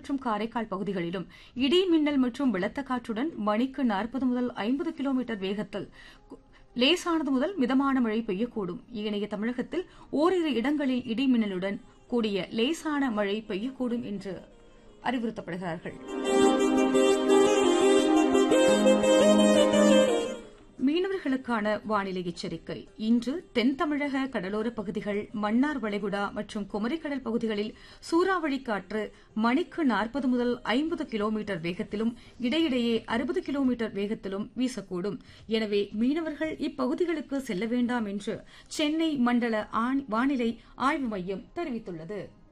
மற்றும் காரைக்கால் பகுதிகளிலும் இடி மின்னல் மற்றும் பலத்த காற்றுடன் மணிக்கு நாற்பது முதல் ஐம்பது கிலோமீட்டர் வேகத்தில் லேசானது முதல் மிதமான மழை பெய்யக்கூடும் ஏனைய தமிழகத்தில் ஓரிரு இடங்களில் இடி மின்னலுடன் கூடிய லேசான மழை பெய்யக்கூடும் என்று அறிவுறுத்தப்படுகிறார்கள் மீனவர்களுக்கான வானிலை எச்சரிக்கை இன்று தென் தமிழக கடலோர பகுதிகள் மன்னார் வளைகுடா மற்றும் குமரிக்கடல் பகுதிகளில் சூறாவளி காற்று மணிக்கு நாற்பது முதல் ஐம்பது கிலோமீட்டர் வேகத்திலும் இடையிடையே அறுபது கிலோமீட்டர் வேகத்திலும் வீசக்கூடும் எனவே மீனவர்கள் இப்பகுதிகளுக்கு செல்ல வேண்டாம் என்று சென்னை மண்டல வானிலை ஆய்வு மையம் தெரிவித்துள்ளது